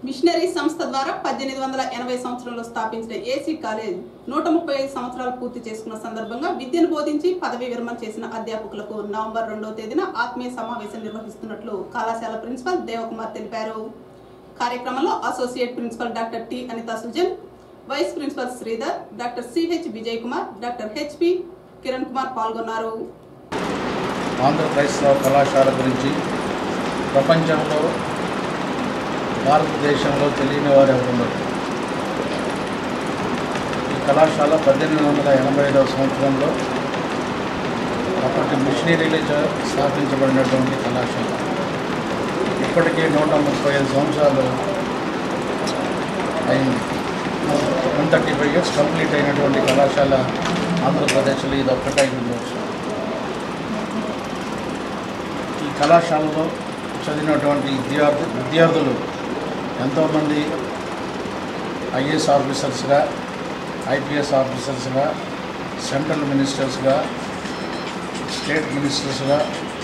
Machinery సంస్థ ద్వారా పద్దెనిమిది వందల ఎనభై సంవత్సరంలో స్థాపించిన ఏసీ కాలేజ్ నూట ముప్పై ఐదు సంవత్సరాలు పూర్తి చేసుకున్న సందర్భంగా విద్యను బోధించి పదవి విరమణ చేసిన అధ్యాపకులకు నవంబర్ రెండవ తేదీన ఆత్మీయ సమావేశం నిర్వహిస్తున్నట్లు కళాశాల ప్రిన్సిపల్ దేవకుమార్ తెలిపారు కార్యక్రమంలో associate principal doctor T Anitha Sujan vice principal Sridhar doctor CH Vijay Kumar doctor HP Kiran Kumar పాల్గొన్నారు ఆంధ్ర క్రైస్తవ కళాశాల గురించి ప్రపంచంలో భారతదేశంలో తెలియని వారు ఎవరున్నారు ఈ కళాశాల పద్దెనిమిది వందల ఎనభై ఐదవ సంవత్సరంలో అప్పటి మిషనరీలు చ- స్థాపించబడినటువంటి కళాశాల ఇప్పటికీ నూట ముప్పై ఐదు సంవత్సరాలు అయింది one thirty five years complete అయినటువంటి కళాశాల ఆంధ్రప్రదేశ్లో ఇది ఒక్కటే ఉండవచ్చు ఈ కళాశాలలో చదివినటువంటి విద్యార్థి విద్యార్థులు ఎంతోమంది ఐఏఎస్ ఆఫీసర్స్గా ఐపీఎస్ ఆఫీసర్స్గా సెంట్రల్ మినిస్టర్స్గా స్టేట్ మినిస్టర్స్గా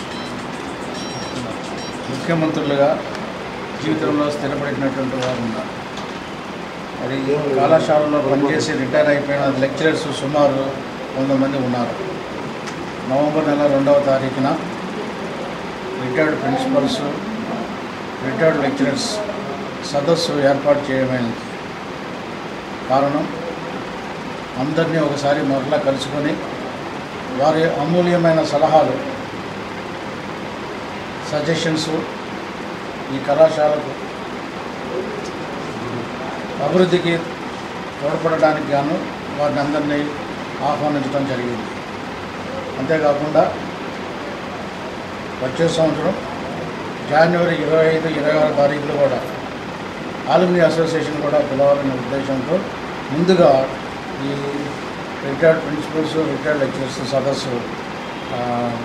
ముఖ్యమంత్రులుగా జీవితంలో స్థిరపడినటువంటి వారు ఉన్నారు మరి ఈ కళాశాలలో పనిచేసి రిటైర్ అయిపోయిన లెక్చరర్స్ సుమారు వంద మంది ఉన్నారు నవంబర్ నెల రెండవ తారీఖున రిటైర్డ్ ప్రిన్సిపల్స్ రిటైర్డ్ లెక్చరర్స్ సదస్సు ఏర్పాటు చేయమైనది కారణం అందరినీ ఒకసారి మరలా కలుసుకొని వారి అమూల్యమైన సలహాలు సజెషన్స్ ఈ కళాశాలకు అభివృద్ధికి తోడ్పడడానికి గాను వారిని అందరినీ ఆహ్వానించడం జరిగింది అంతేకాకుండా వచ్చే సంవత్సరం జనవరి ఇరవై ఐదు ఇరవై ఆరు తారీఖులో కూడా ఆలుమిని అసోసియేషన్ కూడా పిలవాలనే ఉద్దేశంతో ముందుగా ఈ రిటైర్డ్ ప్రిన్సిపల్స్ రిటైర్డ్ లెక్చరర్స్ సదస్సు ఆ,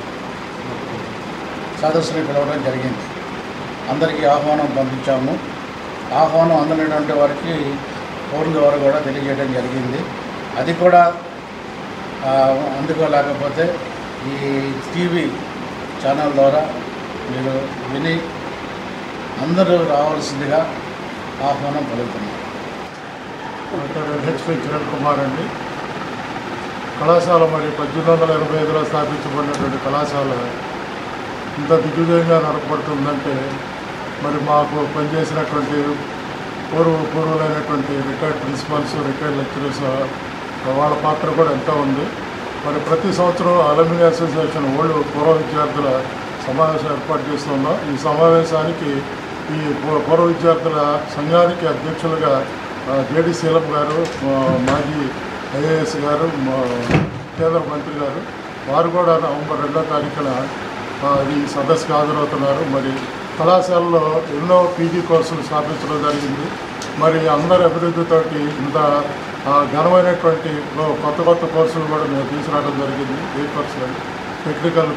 సదస్సుని పిలవడం జరిగింది అందరికీ ఆహ్వానం పంపించాము ఆహ్వానం అందనటువంటి వారికి ఫోన్ ద్వారా కూడా తెలియజేయడం జరిగింది అది కూడా ఆ, అందుకోలేకపోతే ఈ టీవీ ఛానల్ ద్వారా మీరు విని అందరూ రావాల్సిందిగా ఆహ్వానం పలుకుతున్నాం డాక్టర్ హెచ్పి కిరణ్ కుమార్ అండి కళాశాల మరి పద్దెనిమిది వందల ఎనభై ఐదులో స్థాపించబడినటువంటి కళాశాల ఇంత దిగ్విజయంగా నడపబడుతుందంటే మరి మాకు పనిచేసినటువంటి పూర్వ పూర్వులైనటువంటి రిటైర్డ్ ప్రిన్సిపల్స్ రిటైర్డ్ లెక్చరర్స్ వాళ్ళ పాత్ర కూడా ఎంతో ఉంది మరి ప్రతి సంవత్సరం అలమిని అసోసియేషన్ ఓల్డ్ పూర్వ విద్యార్థుల సమావేశం ఏర్పాటు చేస్తున్నాం ఈ సమావేశానికి ఈ పూ- పూర్వ విద్యార్థుల సంఘానికి అధ్యక్షులుగా ఆ, జేడి శీలం గారు ఆ, మాజీ ఐఏఎస్ గారు మా కేంద్ర మంత్రి గారు వారు కూడా నవంబర్ రెండో తారీఖున ఆ, ఈ సదస్సుకు హాజరవుతున్నారు మరి కళాశాలలో ఎన్నో పీజీ కోర్సులు స్థాపించడం జరిగింది మరి అందరి అభివృద్ధితోటి ఇంత ఆ, ఘనమైనటువంటి ఓ కొత్త కొత్త కోర్సులు కూడా మేము తీసుకురావడం జరిగింది ఏ కోర్సులు టెక్నికల్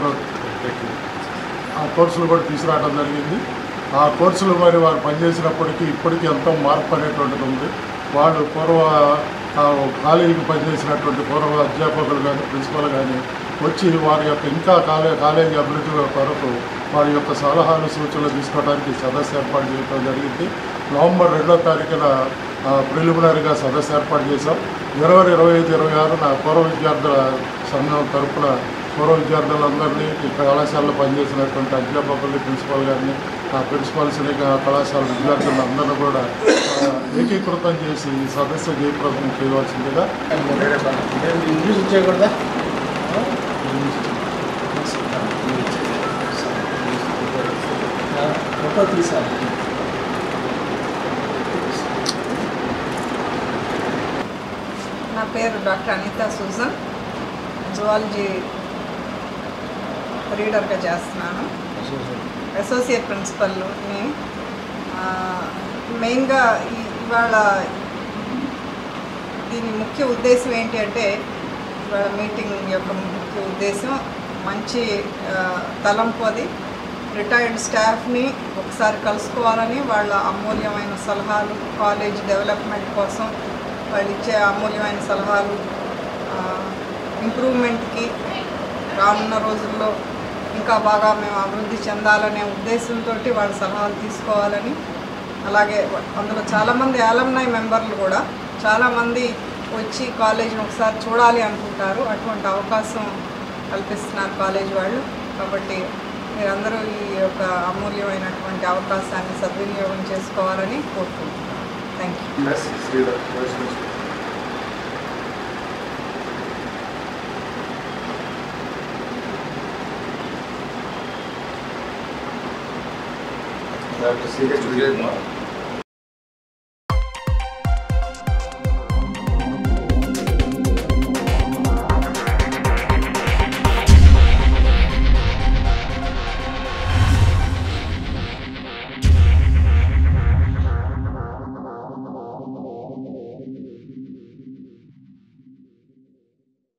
ఆ కోర్సులు కూడా తీసుకురావడం జరిగింది ఆ కోర్సులు మరి వారు పనిచేసినప్పటికీ ఇప్పటికీ ఎంతో మార్పు అనేటువంటిది ఉంది వాళ్ళు పూర్వ ఆ, కాలేజీకి పనిచేసినటువంటి పూర్వ అధ్యాపకులు కానీ ప్రిన్సిపల్ కానీ వచ్చి వారి యొక్క ఇంకా కాలే కాలేజీ అభివృద్ధి కొరకు వారి యొక్క సలహాలు సూచనలు తీసుకోవడానికి సదస్సు ఏర్పాటు చేయడం జరిగింది నవంబర్ రెండో తారీఖున ప్రిలిమినరీగా సదస్సు ఏర్పాటు చేశాం ఇరవై ఇరవై ఐదు ఇరవై ఆరున పూర్వ విద్యార్థుల సంఘం తరపున పూర్వ విద్యార్థులందరినీ ఈ కళాశాలలో పనిచేసినటువంటి అధ్యాపకుల్ని ప్రిన్సిపల్ గారిని ఆ ప్రిన్సిపల్స్ని ఆ కళాశాల విద్యార్థులను అందరూ కూడా ఆ, ఏకీకృతం చేసి ఈ సదస్సు జయప్రదం చేయవలసిందిగా ఇంగ్లీష్ చేయకూడదా ఫోటో తీసాను నా పేరు డాక్టర్ అనితా సూజన్ జువాలజీ రీడర్గా చేస్తున్నాను అసోసియేట్ ప్రిన్సిపల్ని మెయిన్గా ఈ- ఇవాళ దీని ముఖ్య ఉద్దేశం ఏంటి అంటే ఇవాళ మీటింగ్ యొక్క ముఖ్య ఉద్దేశం మంచి ఆ, తలంపు అది రిటైర్డ్ స్టాఫ్ని ఒకసారి కలుసుకోవాలని వాళ్ళ అమూల్యమైన సలహాలు కాలేజ్ డెవలప్మెంట్ కోసం వాళ్ళు ఇచ్చే అమూల్యమైన సలహాలు ఇంప్రూవ్మెంట్కి రానున్న రోజుల్లో ఇంకా బాగా మేము అభివృద్ధి చెందాలనే ఉద్దేశంతో వాళ్ళ సలహాలు తీసుకోవాలని అలాగే అందులో చాలామంది ఆలమ్నై మెంబర్లు కూడా చాలామంది వచ్చి కాలేజీని ఒకసారి చూడాలి అనుకుంటారు అటువంటి అవకాశం కల్పిస్తున్నారు కాలేజ్ వాళ్ళు కాబట్టి మీరందరూ ఈ యొక్క అమూల్యమైనటువంటి అవకాశాన్ని సద్వినియోగం చేసుకోవాలని కోరుకుంటున్నాను thank you Yes, Sridhar, Vice Principal. Dr. C.H. Vijay Kumar.